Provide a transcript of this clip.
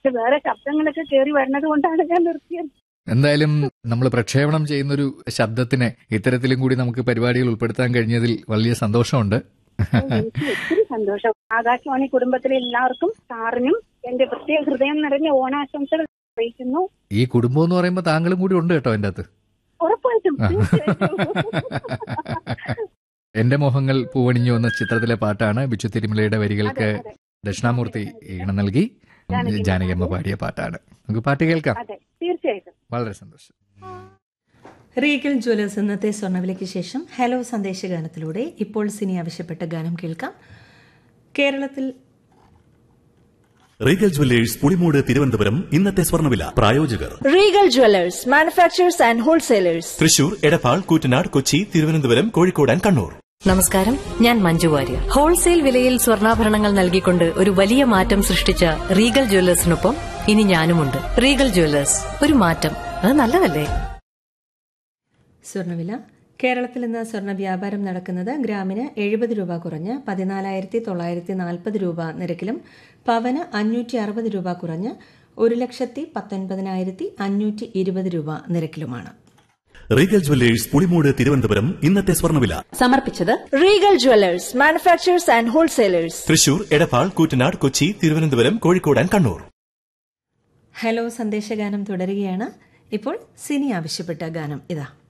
പക്ഷെ വേറെ ശബ്ദങ്ങളൊക്കെ കയറി വരുന്നത് കൊണ്ടാണ് ഞാൻ നിർത്തിയത് എന്തായാലും നമ്മൾ പ്രക്ഷേപണം ചെയ്യുന്നൊരു ശബ്ദത്തിനെ ഇത്തരത്തിലും കൂടി നമുക്ക് പരിപാടികൾ ഉൾപ്പെടുത്താൻ കഴിഞ്ഞതിൽ വലിയ സന്തോഷമുണ്ട് എനിക്ക് ഒത്തിരി സന്തോഷം ആകാശവാണി കുടുംബത്തിലെ എല്ലാവർക്കും സാറിനും എന്റെ പ്രത്യേക ഹൃദയം നിറഞ്ഞ ഓണാശംസകൾ അറിയിക്കുന്നു ഈ കുടുംബം എന്ന് പറയുമ്പോൾ താങ്കളും കൂടി ഉണ്ട് കേട്ടോ എൻ്റെ അകത്ത് ഉറപ്പായിട്ടും തീർച്ചയായിട്ടും. എന്റെ മോഹങ്ങൾ പൂവണിഞ്ഞു എന്ന ചിത്രത്തിലെ പാട്ടാണ് ബിച്ചു തിരുമലയുടെ വരികൾക്ക് അതെ, അതെ. ദക്ഷിണാമൂർത്തി ഈണം നൽകി ജാനകി. ജാനകിയമ്മ പാടിയ പാട്ടാണ് നമുക്ക് പാട്ട് കേൾക്കാം അതെ തീർച്ചയായിട്ടും വളരെ സന്തോഷം റീഗൽ ജ്വല്ലേഴ്സ് ഇന്നത്തെ സ്വർണ്ണവിലയ്ക്ക് ശേഷം ഹലോ സന്ദേശഗാനത്തിലൂടെ ഇപ്പോൾ സിനി ആവശ്യപ്പെട്ട ഗാനം കേൾക്കാം കേരളത്തിൽ റീഗൽ ജുവല്ലേഴ്സ് പുളിമൂട് തിരുവനന്തപുരം ഇന്നത്തെ സ്വർണ്ണവില പ്രായോജകർ Regal Jewelers, manufacturers and wholesalers. Thrissur Edappal Koottanad Kochi Thiruvananthapuram Kozhikode and Kannur നമസ്കാരം ഞാൻ മഞ്ജു വാര്യർ ഹോൾസെയിൽ വിലയിൽ സ്വർണ്ണാഭരണങ്ങൾ നൽകിക്കൊണ്ട് ഒരു വലിയ മാറ്റം സൃഷ്ടിച്ച റീഗൽ ജ്വല്ലേഴ്സിനൊപ്പം ഇനി ഞാനുമുണ്ട് റീഗൽ ജ്വല്ലേഴ്സ് ഒരു മാറ്റം അത് നല്ലതല്ലേ സ്വർണ്ണവില കേരളത്തിൽ ഇന്ന് സ്വർണ്ണ വ്യാപാരം നടക്കുന്നത് ഗ്രാമിന് എഴുപത് രൂപ കുറഞ്ഞ് പതിനാലായിരത്തി തൊള്ളായിരത്തി നാൽപ്പത് രൂപ നിരക്കിലും പവന് അഞ്ഞൂറ്റി അറുപത് രൂപ കുറഞ്ഞ് ഒരു ലക്ഷത്തി പത്തൊൻപതിനായിരത്തി അഞ്ഞൂറ്റി ഇരുപത് രൂപ നിരക്കിലുമാണ് റീഗൽ ജുവല്ലേഴ്സ് പുളിമൂട് തിരുവനന്തപുരം ഇന്നത്തെ സ്വർണ്ണവില സമർപ്പിച്ചത് Regal Jewelers, manufacturers and wholesalers. Thrissur Edappal Koottanad Kochi Thiruvananthapuram Kozhikode and Kannur hello സന്ദേശഗാനം തുടരുകയാണ് ഇപ്പോൾ സിനി ആവശ്യപ്പെട്ട ഗാനം ഇതാ